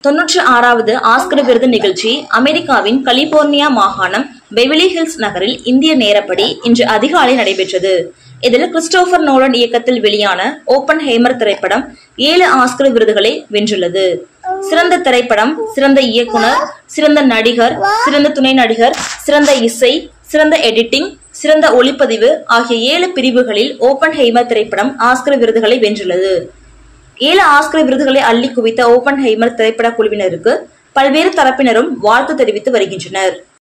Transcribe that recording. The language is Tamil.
தொன்னூற்றி ஆறாவது ஆஸ்கர் விருது நிகழ்ச்சி அமெரிக்காவின் கலிபோர்னியா மாகாணம் பெவிலி ஹில்ஸ் நகரில் இந்திய நேரப்படி இன்று அதிகாலை நடைபெற்றது இதில் கிறிஸ்டோபர் நோலன் இயக்கத்தில் வெளியான ஓப்பன் ஹேமர் திரைப்படம் ஏழு ஆஸ்கர் விருதுகளை வென்றுள்ளது சிறந்த திரைப்படம் சிறந்த இயக்குனர் சிறந்த நடிகர் சிறந்த துணை நடிகர் சிறந்த இசை சிறந்த எடிட்டிங் சிறந்த ஒளிப்பதிவு ஆகிய ஏழு பிரிவுகளில் ஓப்பன் ஹெய்மர் திரைப்படம் ஆஸ்கர் விருதுகளை வென்றுள்ளது ஏழு ஆஸ்கர் விருதுகளை அள்ளி குவித்த ஓப்பன் ஹெய்மர் திரைப்பட குழுவினருக்கு பல்வேறு தரப்பினரும் வாழ்த்து தெரிவித்து வருகின்றனர்